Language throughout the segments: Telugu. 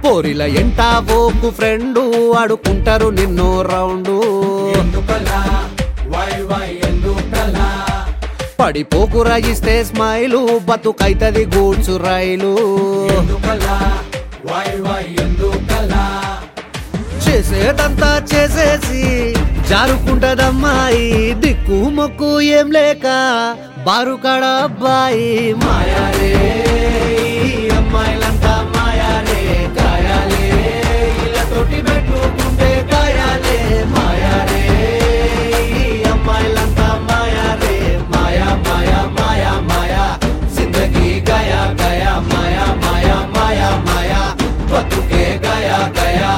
పోరిల ఎంటా ఓకు ఫ్రెండు ఆడుకుంటారు నిన్నో రౌండు ఎందుకలా వై వై ఎందుకలా పడిపోకురా ఇస్తే స్మైలు బతుకైతది గూడ్సు రైలు ఎందుకలా వై వై ఎందుకలా చేసేదంతా చేసేసి జారుకుంటదమ్మాయి దిక్కు మొక్కు ఏం లేక బారుకాడ అబ్బాయి మాయారే ఈ అమ్మాయిలంతా మాయారే కాయాలే ఇళ్ళతోటి పెట్టుకుంటే కాయాలే మాయారే ఈ అమ్మాయిలంతా మాయారే మాయా మాయా మాయా మాయా జిందగీ గయా గయా మాయా మాయా మాయా మాయా బతుకే గయా గయా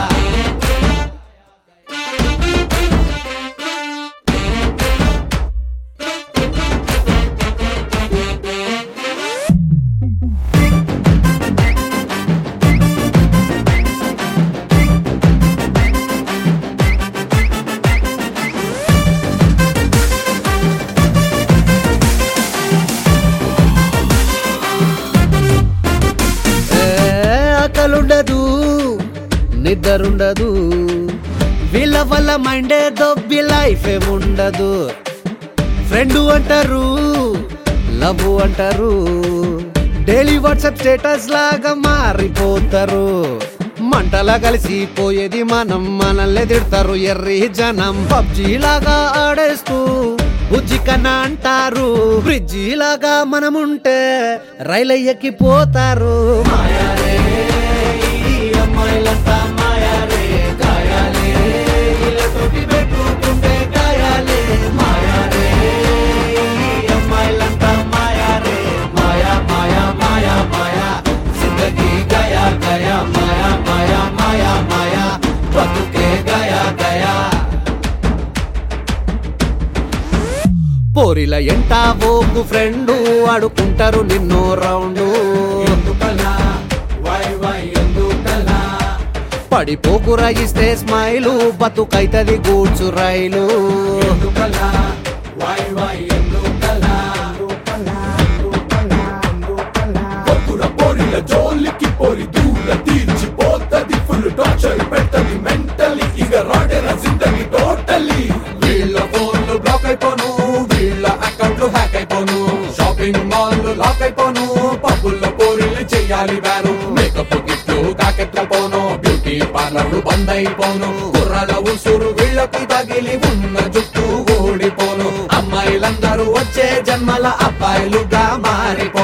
ఏ ఆకలుండదు నిద్రుండదు వీళ్ళ వల్ల మైండే దొబ్బి లైఫ్ ఏముండదు ఫ్రెండ్ అంటారు లవ్ అంటారు డైలీ వాట్సాప్ స్టేటస్ లాగా మారిపోతారు మంటలా కలిసిపోయేది మనం మనల్ని తిడతారు ఎర్రి జనం పబ్జీ లాగా ఆడేస్తూ బుజ్జి కన్నా అంటారు బ్రిడ్జి లాగా మనముంటే రైలు ఎక్కిపోతారు మాయారే ఈ అమ్మాయిలంతా మాయారే కాయాలే ఇళ్ళతోటి పెట్టుకుంటే కాయాలే మాయారే ఈ అమ్మాయిలంతా మాయారే మాయా మాయా మాయా మాయా జిందగీ గయా గయా మాయా మాయా మాయా మాయా బతుకే గయా గయా పోరిల ఎంటా ఓకు ఫ్రెండు ఆడుకుంటారు నిన్నో రౌండు ఎందుకలా వై వై ఎందుకలా పడిపోకురా ఇస్తే స్మైలు బతుకైతది గూడ్సు రైలు ఎందుకలా వై వై ఎందుకలా పొత్తుల పొరిల జోలికి పొరి దూల తీర్చిపోతది ఫుల్ టార్చర్ పెట్టది మెంటలీ ఇక రాడెర జిందగీ టోటలీ వీళ్ళ ఫోన్లు బ్లాక్ అయిపోను వీళ్ళ అకౌంట్లు హ్యాక్ అయిపోను షాపింగ్ మాల్ లాక్ అయిపోను పబ్బుల్లో పోరిలు చెయ్యాలి బ్యాను మేకప్ గిఫ్ట్ కాకెత్తుకపోను బ్యూటీ పార్లర్లు బంద్ అయిపోను కుర్రాల ఉసురు వీళ్ళకి తగిలి ఉన్న జుట్టు ఊడిపోను అమ్మాయిలందరూ వచ్చే జన్మల అబ్బాయిలుగా మారిపోను